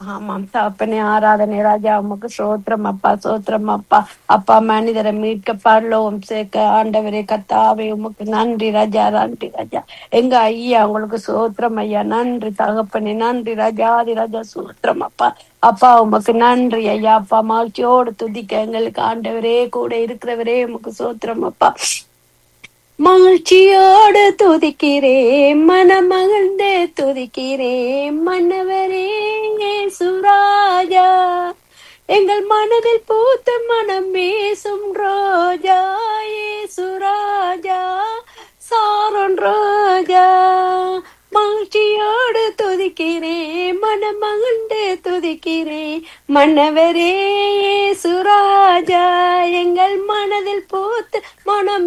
ஆமாம் தகப்பனே ஆராதனை ராஜா உமக்கு சோத்திரம் அப்பா சோத்திரம் அப்பா அப்பா மனிதரை மீட்க பரலோகம் சேர்க்க ஆண்டவரே கத்தாவே உமக்கு நன்றி ராஜா நன்றி ராஜா எங்க ஐயா உங்களுக்கு சோத்திரம் ஐயா நன்றி தகப்பனே நன்றி ராஜா ஆதி ராஜா சோத்திரம் அப்பா அப்பா உமக்கு நன்றி ஐயா அப்பா மகிழ்ச்சியோடு துதிக்க எங்களுக்கு ஆண்டவரே கூட இருக்கிறவரே உமக்கு சோத்திரம் அப்பா மகிழ்ச்சியோடு துதிக்கிறேன் மனமகிழ்ந்து துதிக்கிறேன் மன்னவரே சுராஜா எங்கள் மனதில் பூத்த மனம் பேசும் ரோஜா சுராஜா சாரன் ரோஜா மகிழ்ச்சியோடு துதிக்கிறேன் மனம் மகிழ்ந்து துதிக்கிறேன் மன்னவரே சுராஜா எங்கள் மனதில் பூத்து மனம்